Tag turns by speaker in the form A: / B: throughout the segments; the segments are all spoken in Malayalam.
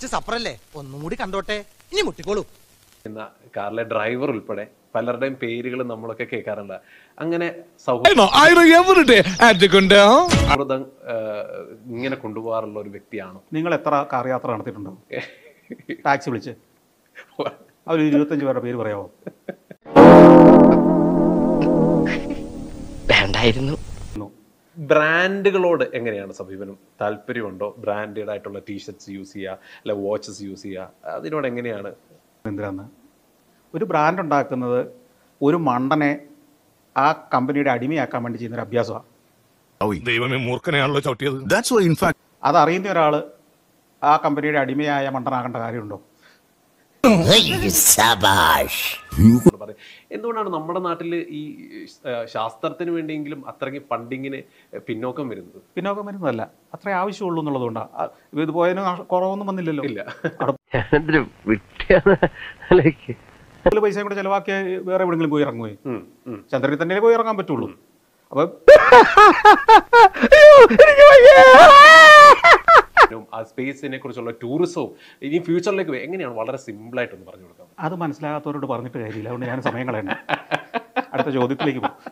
A: ലാസ്റ്റ് സഫറല്ലേ ഒന്നും കൂടി കണ്ടോട്ടെ ഇനി മുട്ടിക്കോളൂ
B: എന്ന കാറിലെ ഡ്രൈവർ ഉൾപ്പെടെ പലരുടെയും പേരുകൾ നമ്മളൊക്കെ കേൾക്കാറുണ്ട് അങ്ങനെ സൗഹൃദം ആ, ഇങ്ങനെ കൊണ്ടുപോകാറുള്ള ഒരു വ്യക്തിയാണോ
C: നിങ്ങൾ എത്ര കാർ യാത്ര നടത്തിയിട്ടുണ്ടോ ടാക്സി വിളിച്ച് അവർ ഇരുപത്തഞ്ച് പേരുടെ പേര് പറയാമോ
D: വേണ്ടായിരുന്നു
B: ബ്രാൻഡുകളോട് എങ്ങനെയാണ് സമീപനം താല്പര്യമുണ്ടോ ബ്രാൻഡഡ് ആയിട്ടുള്ള ടീഷർട്സ് യൂസ് ചെയ്യുക അല്ല വാച്ചസ് യൂസ് ചെയ്യുക അതിനോട് എങ്ങനെയാണ്
C: എന്തിനാന്ന് ഒരു ബ്രാൻഡ് ഉണ്ടാക്കുന്നത് ഒരു മണ്ടനെ ആ കമ്പനിയുടെ അടിമയാക്കാൻ വേണ്ടി ചെയ്യുന്നൊരു അഭ്യാസമാണ്
E: ദൈവമേ മൂർഖനെയാണല്ലോ ചവിട്ടിയത്
F: That's why, in fact,
C: അതറിയുന്ന ഒരാൾ ആ കമ്പനിയുടെ അടിമയായ മണ്ടനാകേണ്ട കാര്യമുണ്ടോ
B: എന്ന് പറയും എന്തുകൊണ്ടാണ് നമ്മുടെ നാട്ടിൽ ഈ ആ, ശാസ്ത്രത്തിന് വേണ്ടിയെങ്കിലും അത്രയ്ക്ക് ഫണ്ടിങ്ങിന് പിന്നോക്കം വരുന്നത്
C: പിന്നോക്കം വരുന്നതല്ല അത്രേ ആവശ്യമുള്ളൂ എന്നുള്ളതുകൊണ്ടാണ് ഇത് പോയതിന് കുറവൊന്നും വന്നില്ലല്ലോ
B: ഇല്ല
D: എന്തൊരു വിട്ടിയാണ് ലൈക്ക്
C: കൂടുതൽ പൈസ കൂടെ ചിലവാക്കിയ വേറെ എവിടെയെങ്കിലും പോയി ഇറങ്ങുകയും
B: ഉം, ഉം.
C: ചന്ദ്രനിൽ തന്നെ പോയി ഇറങ്ങാൻ പറ്റുള്ളൂ അപ്പൊ
B: ഉം, ആ സ്പേസിനെ കുറിച്ചുള്ള ടൂറിസവും ഇനി ഫ്യൂച്ചറിലേക്ക് എങ്ങനെയാണ് വളരെ സിമ്പിൾ ആയിട്ടൊന്ന് പറഞ്ഞു കൊടുക്കാം
C: അത് മനസ്സിലാകാത്തവരോട് പറഞ്ഞിട്ട് കാര്യമില്ല അതുകൊണ്ട് ഞാൻ സമയം കളയണ്ട അടുത്ത ചോദ്യത്തിലേക്ക് പോകും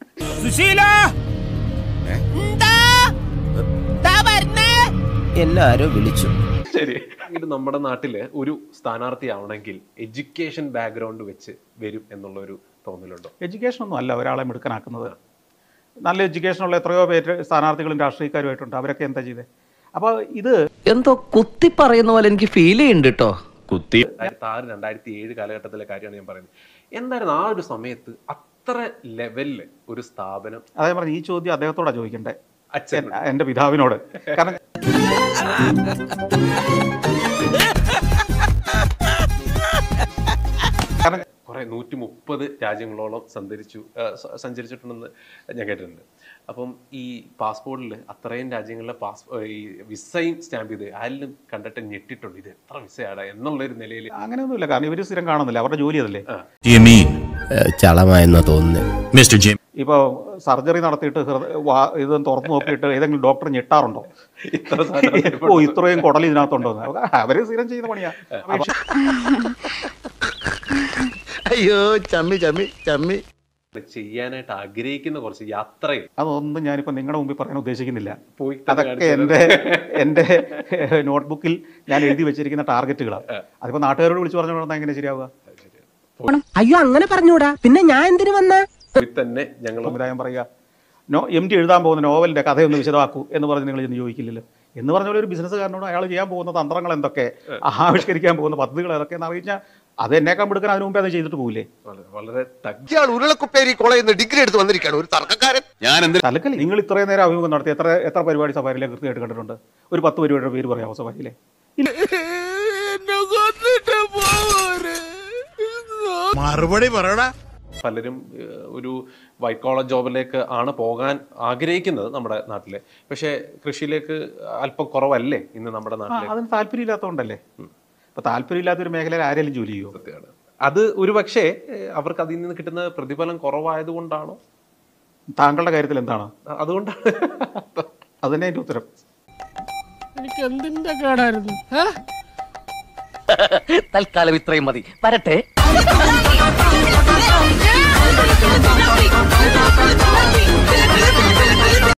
D: എല്ലാരും വിളിച്ചു
B: ശരി ഇത് നമ്മുടെ നാട്ടില് ഒരു സ്ഥാനാർത്ഥി ആവണമെങ്കിൽ എഡ്യൂക്കേഷൻ ബാക്ക്ഗ്രൗണ്ട് വെച്ച് വരും എന്നുള്ള ഒരു തോന്നലുണ്ടോ
C: എഡ്യൂക്കേഷൻ ഒന്നും അല്ല ഒരാളെ മിടുക്കനാക്കുന്നത് നല്ല എഡ്യൂക്കേഷനുള്ള എത്രയോ പേര് സ്ഥാനാർത്ഥികളും രാഷ്ട്രീയക്കാരുമായിട്ടുണ്ട് അവരൊക്കെ എന്താ ചെയ്തത് അപ്പോൾ ഇത്
D: എന്തോ കുത്തി പറയുന്ന പോലെ എനിക്ക് ഫീൽ ചെയ്യുന്നുണ്ട് കേട്ടോ കുത്തി
B: രണ്ടായിരത്തി ആറ് രണ്ടായിരത്തി ഏഴ് കാലഘട്ടത്തിലെ കാര്യമാണ് ഞാൻ പറയുന്നത് എന്തായിരുന്നു ആ ഒരു സമയത്ത് അത്ര ലെവലില് ഒരു സ്ഥാപനം
C: അതേ പറഞ്ഞ ഈ ചോദ്യം അദ്ദേഹത്തോടാ ചോദിക്കണ്ടേ
B: അച്ഛൻ
C: എൻ- എൻ്റെ പിതാവിനോട് കാരണം കാരണം
B: കുറെ നൂറ്റി മുപ്പത് രാജ്യങ്ങളോളം സഞ്ചരിച്ചു ആ, സ- സഞ്ചരിച്ചിട്ടുണ്ടെന്ന് ഞാൻ കേട്ടിട്ടുണ്ട് അപ്പം ഈ പാസ്പോർട്ടിൽ അത്രയും രാജ്യങ്ങളിലെ പാസ് ഈ വിസയും സ്റ്റാമ്പ് ചെയ്ത് ആരിലും കണ്ടിട്ട് ഞെട്ടിട്ടുണ്ട് ഇത് എത്ര വിസയാടാ എന്നുള്ളൊരു നിലയിൽ
C: അങ്ങനെയൊന്നുമില്ല കാരണം ഇവർ സ്ഥിരം കാണുന്നില്ല അവരുടെ ജോലി അതല്ലേ
F: you mean,
D: ചളമായെന്നാ തോന്നുന്നു
F: Mr. Jim?
C: ഇപ്പോൾ സർജറി നടത്തിയിട്ട് ഹൃദയ വാ- ഇത് തുറന്നു നോക്കിയിട്ട് ഏതെങ്കിലും ഡോക്ടർ ഞെട്ടാറുണ്ടോ
B: ഇത്ര സാധനം
C: ഓ ഇത്രയും കുടൽ ഇതിനകത്തുണ്ടോ എന്ന്. അവര് സ്ഥിരം ചെയ്യുന്ന പണിയാ അപ്പൊ
A: അയ്യോ ചമ്മി ചമ്മി ചമ്മി
B: ചെയ്യാനായിട്ട് ആഗ്രഹിക്കുന്ന കുറച്ച് യാത്രയിൽ
C: അതൊന്നും ഞാനിപ്പോൾ നിങ്ങളുടെ മുമ്പിൽ പറയാൻ ഉദ്ദേശിക്കുന്നില്ല
B: പോയി തന്നെ
C: അതൊക്കെ
B: കാണിച്ചു
C: എൻ്റെ എൻ്റെ നോട്ട്ബുക്കിൽ ഞാൻ എഴുതി വെച്ചിരിക്കുന്ന ടാർഗറ്റുകളാണ് അതിപ്പോൾ നാട്ടുകാരോട് വിളിച്ച് പറഞ്ഞു കൊടുത്താൽ എങ്ങനെ ശരിയാവുക
G: അയ്യോ അങ്ങനെ പറഞ്ഞൂടാ പിന്നെ ഞാൻ എന്തിനു വന്ന
B: പോയി തന്നെ ഞങ്ങൾ
C: സമുദായം പറയുക നോ എം ടി എഴുതാൻ പോകുന്ന നോവലിൻ്റെ കഥയൊന്ന് വിശദമാക്കൂ എന്ന് പറഞ്ഞ് നിങ്ങൾ ഇന്ന് ചോദിക്കില്ലല്ലോ എന്ന് പറഞ്ഞ പോലെ ഒരു ബിസിനസ്സുകാരനോട് അയാൾ ചെയ്യാൻ പോകുന്ന തന്ത്രങ്ങൾ എന്തൊക്കെ ആവിഷ്കരിക്കാൻ പോകുന്ന പദ്ധതികൾ ഏതൊക്കെ എന്ന് അറിയിച്ചാൽ അത് എന്നേക്കാൻ എടുക്കാൻ അതിന് മുമ്പേ അത് ചെയ്തിട്ട് പോകില്ലേ
B: വളരെ- വളരെ തഗ്
A: ഇയാൾ ഉരുളക്കുപ്പേരി കോളേജിൽ നിന്ന് ഡിഗ്രി എടുത്ത് വന്നിരിക്കുകയാണ് ഒരു തർക്കക്കാരൻ
F: ഞാൻ എന്തിനാ
C: തലക്കൽ നിങ്ങൾ ഇത്രയും നേരം അഭിമുഖം നടത്തി എത്ര എത്ര പരിപാടി സഫാരിയിലെ കൃത്യമായിട്ട് കണ്ടിട്ടുണ്ട് ഒരു പത്ത് പരിപാടിയുടെ പേര് പറയാമോ സഫാരിയിലെ
F: മറുപടി പറയടാ
B: പലരും ഏഹ്, ഒരു വൈറ്റ് കോളർ ജോബിലേക്ക് ആണ് പോകാൻ ആഗ്രഹിക്കുന്നത് നമ്മുടെ നാട്ടിലെ പക്ഷേ കൃഷിയിലേക്ക് അല്പം കുറവല്ലേ ഇന്ന് നമ്മുടെ
C: ആ
B: നാട്ടിലെ
C: അതിന് താല്പര്യമില്ലാത്തതുകൊണ്ടല്ലേ ഇപ്പൊ താല്പര്യമില്ലാത്ത ഒരു മേഖലയിൽ ആരെങ്കിലും ജോലി ചെയ്യുമോ
B: സത്യമാണ് അത് ഒരു പക്ഷേ ഏഹ്, അവർക്ക് അതിൽ നിന്ന് കിട്ടുന്ന പ്രതിഫലം കുറവായതുകൊണ്ടാണോ
C: താങ്കളുടെ കാര്യത്തിൽ എന്താണ്
B: അതുകൊണ്ടാണ്
C: അത് തന്നെ അതിന്റെ ഉത്തരം
G: എനിക്ക് എന്തിന്റെ കേടായിരുന്നു
D: തൽക്കാലം ഇത്രയും മതി വരട്ടെ